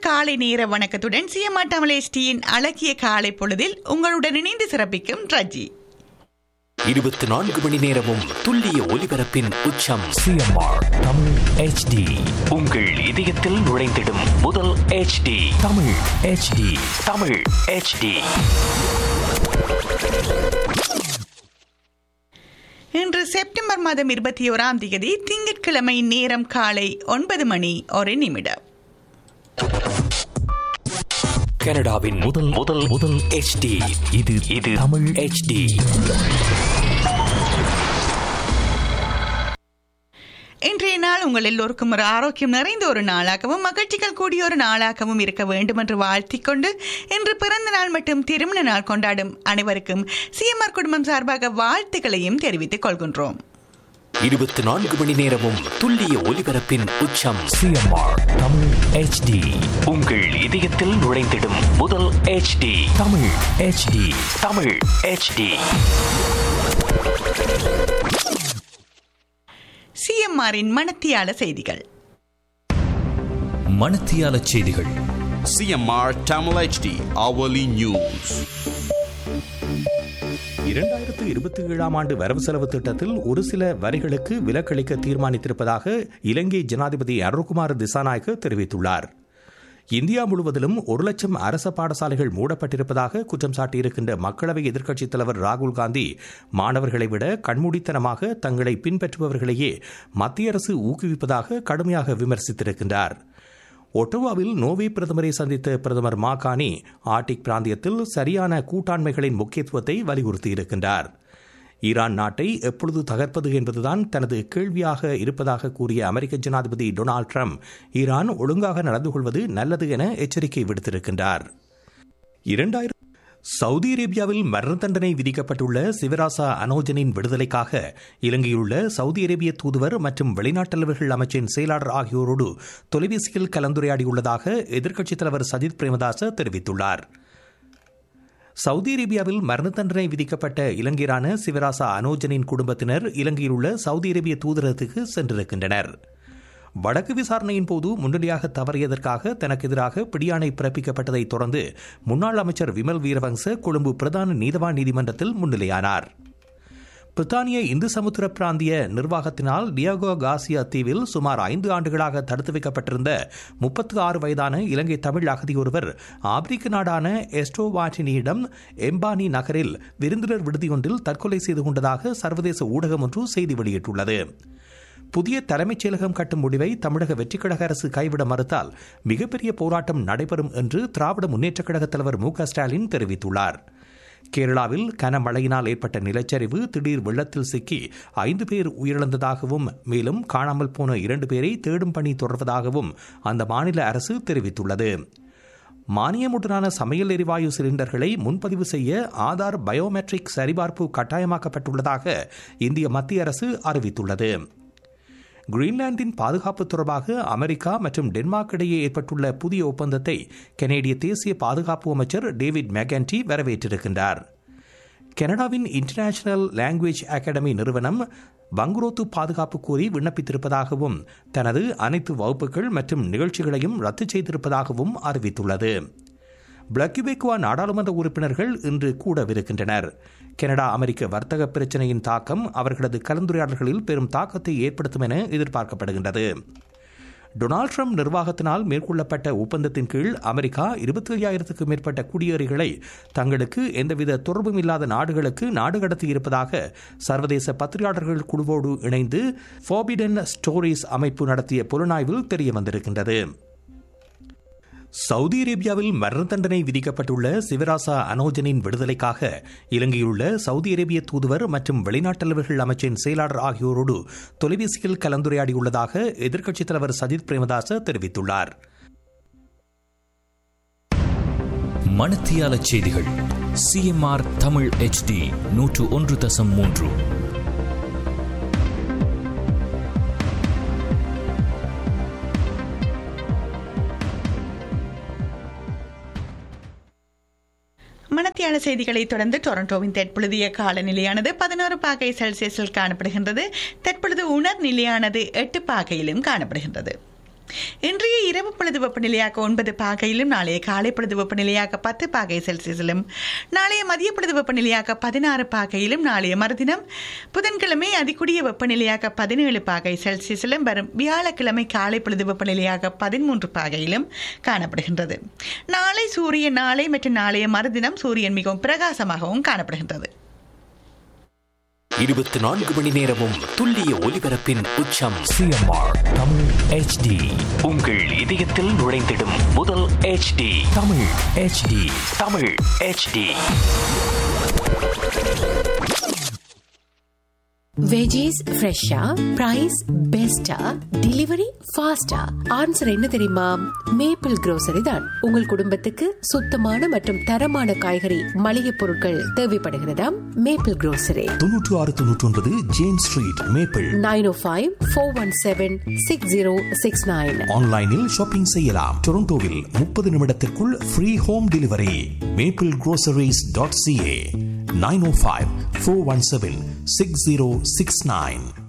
காலை நேர வணக்கத்துடன் சிஎம்ஆ தமிழேஷ்டியின் அழகிய காலை பொழுதில் உங்களுடன் இணைந்து சிறப்பிக்கும் ரஜி இருபத்தி நான்கு மணி நேரமும் துல்லிய ஒலிபரப்பின் உச்சம் சிஎம்ஆர் தமிழ் ஹெச்டி உங்கள் இதயத்தில் நுழைந்திடும் முதல் HD Tamil HD Tamil HD இன்று செப்டம்பர் மாதம் இருபத்தி ஓராம் தேதி திங்கட்கிழமை நேரம் காலை ஒன்பது மணி ஒரு நிமிடம் கனடாவின் முதல் முதல் முதல் HD இது இது தமிழ் HD இன்றைய நாள் உங்கள் எல்லோருக்கும் ஒரு ஆரோக்கியம் நிறைந்த ஒரு நாளாகவும் மகிழ்ச்சிகள் கூடிய ஒரு நாளாகவும் இருக்க வேண்டும் என்று வாழ்த்திக் கொண்டு இன்று பிறந்த நாள் மற்றும் திருமண நாள் கொண்டாடும் அனைவருக்கும் சிஎம்ஆர் குடும்பம் சார்பாக வாழ்த்துக்களையும் தெரிவித்துக் கொள்கின்றோம் இருபத்தி நான்கு மணி நேரமும் துல்லிய ஒலிபரப்பின் உச்சம் சிஎம்ஆர் தமிழ் ஹெச்டி உங்கள் இதயத்தில் நுழைந்திடும் முதல் HD Tamil HD Tamil HD சிஎம்ஆரின் மனத்தியால செய்திகள் மணத்தியால செய்திகள் CMR Tamil HD hourly news. இரண்டாயிரத்து இருபத்தி ஏழாம் ஆண்டு வரவு செலவு திட்டத்தில் ஒரு சில வரிகளுக்கு விலக்களிக்க தீர்மானித்திருப்பதாக இலங்கை ஜனாதிபதி அருள்குமார் திசாநாயக்க தெரிவித்துள்ளார் இந்தியா முழுவதிலும் ஒரு லட்சம் அரச பாடசாலைகள் மூடப்பட்டிருப்பதாக குற்றம் சாட்டியிருக்கின்ற மக்களவை எதிர்க்கட்சித் தலைவர் ராகுல் காந்தி மாணவர்களை விட கண்மூடித்தனமாக தங்களை பின்பற்றுபவர்களையே மத்திய அரசு ஊக்குவிப்பதாக கடுமையாக விமர்சித்திருக்கின்றார் ஒட்டோவாவில் நோவே பிரதமரை சந்தித்த பிரதமர் மாகாணி ஆர்டிக் பிராந்தியத்தில் சரியான கூட்டாண்மைகளின் முக்கியத்துவத்தை வலியுறுத்தியிருக்கின்றார் ஈரான் நாட்டை எப்பொழுது தகர்ப்பது என்பதுதான் தனது கேள்வியாக இருப்பதாக கூறிய அமெரிக்க ஜனாதிபதி டொனால்ட் ட்ரம்ப் ஈரான் ஒழுங்காக நடந்து கொள்வது நல்லது என எச்சரிக்கை விடுத்திருக்கின்றார் இரண்டாயிரம் சவுதி அரேபியாவில் மரண தண்டனை விதிக்கப்பட்டுள்ள சிவராசா அனோஜனின் விடுதலைக்காக இலங்கையுள்ள சவுதி அரேபிய தூதுவர் மற்றும் வெளிநாட்டலுவர்கள் அமைச்சின் செயலாளர் ஆகியோரோடு தொலைபேசியில் கலந்துரையாடியுள்ளதாக எதிர்க்கட்சித் தலைவர் சஜித் பிரேமதாச தெரிவித்துள்ளார் சவுதி அரேபியாவில் மரண தண்டனை விதிக்கப்பட்ட இலங்கையரான சிவராசா அனோஜனின் குடும்பத்தினர் இலங்கையில் உள்ள சவுதி அரேபிய தூதரகத்துக்கு சென்றிருக்கின்றனர் வழக்கு விசாரணையின் போது முன்னணியாக தவறியதற்காக தனக்கு எதிராக பிடியாணை பிறப்பிக்கப்பட்டதை தொடர்ந்து முன்னாள் அமைச்சர் விமல் வீரவங்ச கொழும்பு பிரதான நீதவான் நீதிமன்றத்தில் முன்னிலையானார் பிரித்தானிய இந்து சமுத்திர பிராந்திய நிர்வாகத்தினால் டியாகோ காசியா தீவில் சுமார் ஐந்து ஆண்டுகளாக தடுத்து வைக்கப்பட்டிருந்த முப்பத்து ஆறு வயதான இலங்கை தமிழ் அகதி ஒருவர் ஆப்பிரிக்க நாடான எஸ்டோவாட்டினியிடம் எம்பானி நகரில் விருந்தினர் விடுதியொன்றில் தற்கொலை செய்து கொண்டதாக சர்வதேச ஊடகம் ஒன்று செய்தி வெளியிட்டுள்ளது புதிய தலைமைச் செயலகம் கட்டும் முடிவை தமிழக வெற்றிக்கழக அரசு கைவிட மறுத்தால் மிகப்பெரிய போராட்டம் நடைபெறும் என்று திராவிட முன்னேற்றக் கழக தலைவர் மு க ஸ்டாலின் தெரிவித்துள்ளார் கேரளாவில் கனமழையினால் ஏற்பட்ட நிலச்சரிவு திடீர் வெள்ளத்தில் சிக்கி ஐந்து பேர் உயிரிழந்ததாகவும் மேலும் காணாமல் போன இரண்டு பேரை தேடும் பணி தொடர்வதாகவும் அந்த மாநில அரசு தெரிவித்துள்ளது மானியமுடனான சமையல் எரிவாயு சிலிண்டர்களை முன்பதிவு செய்ய ஆதார் பயோமெட்ரிக் சரிபார்ப்பு கட்டாயமாக்கப்பட்டுள்ளதாக இந்திய மத்திய அரசு அறிவித்துள்ளது கிரீன்லாந்தின் பாதுகாப்பு தொடர்பாக அமெரிக்கா மற்றும் டென்மார்க் இடையே ஏற்பட்டுள்ள புதிய ஒப்பந்தத்தை கனேடிய தேசிய பாதுகாப்பு அமைச்சர் டேவிட் மெகன்டி வரவேற்றிருக்கின்றார் கனடாவின் இன்டர்நேஷனல் லாங்குவேஜ் அகாடமி நிறுவனம் பங்குரோத்து பாதுகாப்பு கோரி விண்ணப்பித்திருப்பதாகவும் தனது அனைத்து வகுப்புகள் மற்றும் நிகழ்ச்சிகளையும் ரத்து செய்திருப்பதாகவும் அறிவித்துள்ளது பிளக்கிபெக்குவா நாடாளுமன்ற உறுப்பினர்கள் இன்று கூடவிருக்கின்றனர் கனடா அமெரிக்க வர்த்தக பிரச்சினையின் தாக்கம் அவர்களது கலந்துரையாடல்களில் பெரும் தாக்கத்தை ஏற்படுத்தும் என எதிர்பார்க்கப்படுகின்றது டொனால்ட் ட்ரம்ப் நிர்வாகத்தினால் மேற்கொள்ளப்பட்ட ஒப்பந்தத்தின் கீழ் அமெரிக்கா இருபத்தி ஐயாயிரத்துக்கும் மேற்பட்ட குடியேறிகளை தங்களுக்கு எந்தவித தொடர்பும் இல்லாத நாடுகளுக்கு நாடு கடத்தி இருப்பதாக சர்வதேச பத்திரிகையாளர்கள் குழுவோடு இணைந்து ஃபோபிடன் ஸ்டோரிஸ் அமைப்பு நடத்திய புலனாய்வில் தெரிய வந்திருக்கின்றது சவுதி அரேபியாவில் மரண தண்டனை விதிக்கப்பட்டுள்ள சிவராசா அனோஜனின் விடுதலைக்காக இலங்கையுள்ள சவுதி அரேபிய தூதுவர் மற்றும் வெளிநாட்டலுவர்கள் அமைச்சின் செயலாளர் ஆகியோரோடு தொலைபேசியில் கலந்துரையாடியுள்ளதாக எதிர்க்கட்சித் தலைவர் சஜித் பிரேமதாச தெரிவித்துள்ளார் மணத்தியால செய்திகள் சிஎம்ஆர் தமிழ் ஹெச்டி நூற்று ஒன்று தசம் மூன்று மணத்தியால செய்திகளை தொடர்ந்து டொரண்டோவின் தற்பொழுதைய காலநிலையானது பதினோரு பாகை செல்சியஸில் காணப்படுகின்றது தற்பொழுது உணர் நிலையானது எட்டு பாகையிலும் காணப்படுகின்றது இன்றைய இரவு பொழுது வெப்பநிலையாக ஒன்பது பாகையிலும் நாளைய காலை பொழுது வெப்பநிலையாக பத்து பாகை செல்சியஸிலும் நாளைய மதிய பொழுது வெப்பநிலையாக பதினாறு பாகையிலும் நாளைய மறுதினம் புதன்கிழமை அதிகூடிய வெப்பநிலையாக பதினேழு பாகை செல்சியஸிலும் வரும் வியாழக்கிழமை காலை பொழுது வெப்பநிலையாக பதிமூன்று பாகையிலும் காணப்படுகின்றது நாளை சூரியன் நாளை மற்றும் நாளைய மறுதினம் சூரியன் மிகவும் பிரகாசமாகவும் காணப்படுகின்றது இருபத்தி நான்கு மணி நேரமும் துல்லிய ஒலிபரப்பின் உச்சம் சிஎம்ஆர் தமிழ் HD உங்கள் இதயத்தில் நுழைந்திடும் முதல் HD Tamil HD Tamil HD veggies ஃப்ரெஷ்ஷா பிரைஸ் பெஸ்டா டெலிவரி ஃபாஸ்டா ஆன்சர் என்ன தெரியுமா மேப்பிள் grocery தான் உங்கள் குடும்பத்துக்கு சுத்தமான மற்றும் தரமான காய்கறி மளிகை பொருட்கள் தேவைப்படுகிறதா மேப்பிள் grocery தொன்னூற்று ஆறு தொன்னூற்றி ஒன்பது James Street Maple nine O five four one seven six zero six nine ஆன்லைனில் ஷாப்பிங் செய்யலாம் டொரண்டோவில் முப்பது நிமிடத்திற்குள் free home delivery Maple groceries dot CA nine O five four one seven six zero six nine